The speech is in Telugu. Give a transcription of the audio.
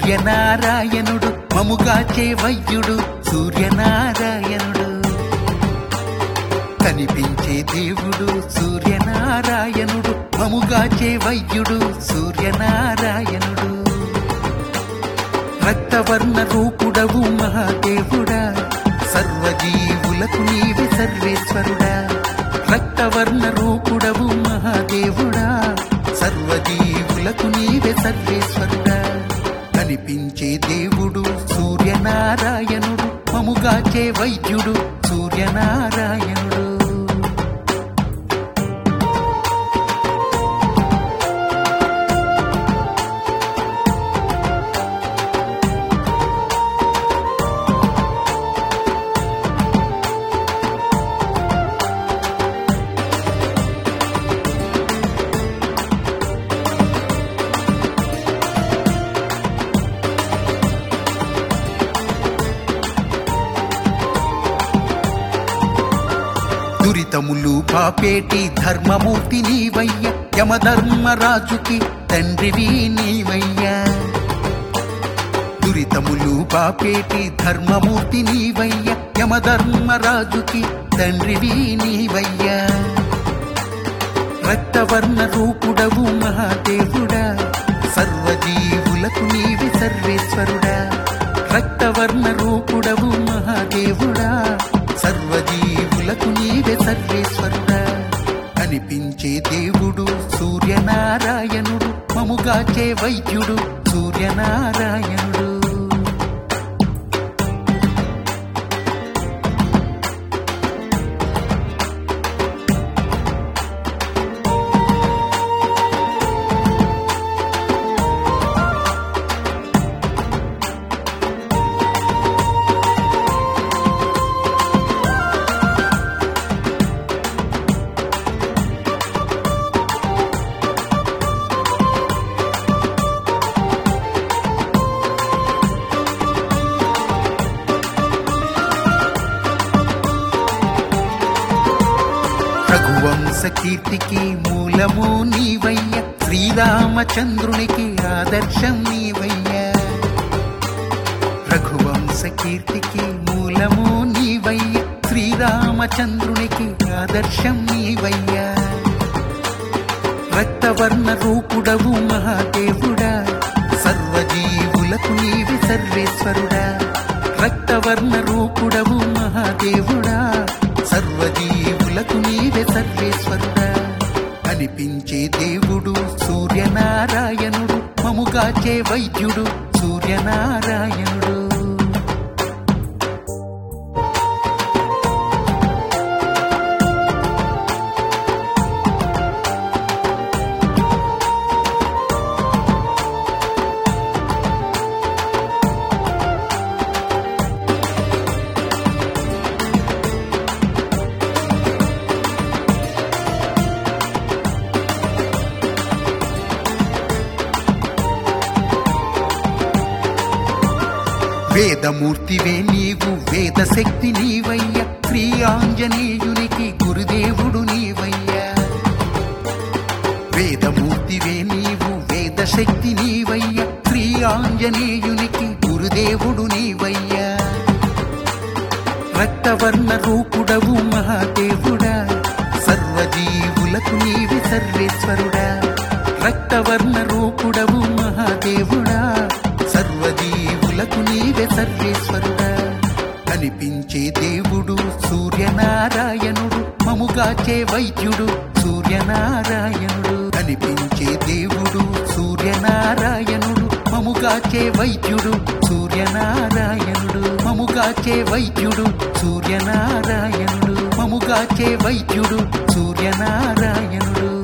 సూర్యనారాయణుడు మముగాచే వైద్యుడు సూర్యనారాయణుడు కనిపించే దేవుడు సూర్యనారాయణుడు మముగాచే వైద్యుడు సూర్యనారాయణుడు రక్తవర్ణ రూపుడవు మహాదేవుడా సర్వజీవులకు నీవి సర్వేశ్వరుడా రక్తవర్ణ రూపుడవు మహాదేవుడా సర్వజీవులకు నీవే సర్వేశ్వరుడా కనిపించే దేవుడు సూర్యనారాయణుడు మముగాచే వైద్యుడు సూర్యనారాయణుడు దురితములు పాపేటి ధర్మమూర్తి నీవయ్య యమధర్మరాజుకి తండ్రివి నీవయ్యా దురితములు పాపేటి ధర్మమూర్తి నీవయ్య యమధర్మరాజుకి తండ్రివి నీవయ్యా రక్తవర్ణ రూపుడవు మహాదేవుడా సర్వజీవులకు నీవి సర్వేశ్వరుడా రక్తవర్ణ రూపుడవు మహాదేవుడా సర్వజీవులకు నీవే సర్వేశ్వరుడా అనిపించే దేవుడు సూర్యనారాయణుడు మముగాచే వైద్యుడు సూర్యనారాయణుడు రఘువంశ కీర్తికి మూలము నీవయ్య శ్రీరామచంద్రునికి ఆదర్శం నీవయ్య రఘువంశ కీర్తికి మూలము నీవయ్య శ్రీరామచంద్రునికి ఆదర్శం నీవయ్య రక్తవర్ణ రూపుడవు మహాదేవుడా సర్వజీవులకు నీవి సర్వేశ్వరుడా రక్తవర్ణ రూపుడవు మహాదేవుడా సర్వజీవులకు నీవే సర్వేశ్వరుడా అనిపించే దేవుడు సూర్యనారాయణుడు మముగాచే వైద్యుడు సూర్యనారాయణుడు వేదమూర్తివే నీవు వేద శక్తి నీవయ్య శ్రీ ఆంజనేయునికి గురుదేవుడు నీవయ్యా వేదమూర్తివే నీవు వేద శక్తి నీవయ్య శ్రీ ఆంజనేయునికి గురుదేవుడు నీవయ్యా రక్తవర్ణ రూపుడవు మహాదేవుడా సర్వజీవులకు నీవి సర్వేశ్వరుడా రక్తవర్ణ రూపుడవు మహాదేవుడా సర్వజీవులకు నీవే సర్వేశ్వరుడా కనిపించే దేవుడు సూర్యనారాయణుడు మముగాచే వైద్యుడు సూర్యనారాయణుడు కనిపించే దేవుడు సూర్యనారాయణుడు మముగాచే వైద్యుడు సూర్యనారాయణుడు మముగాచే వైద్యుడు సూర్యనారాయణుడు మముగాచే వైద్యుడు సూర్యనారాయణుడు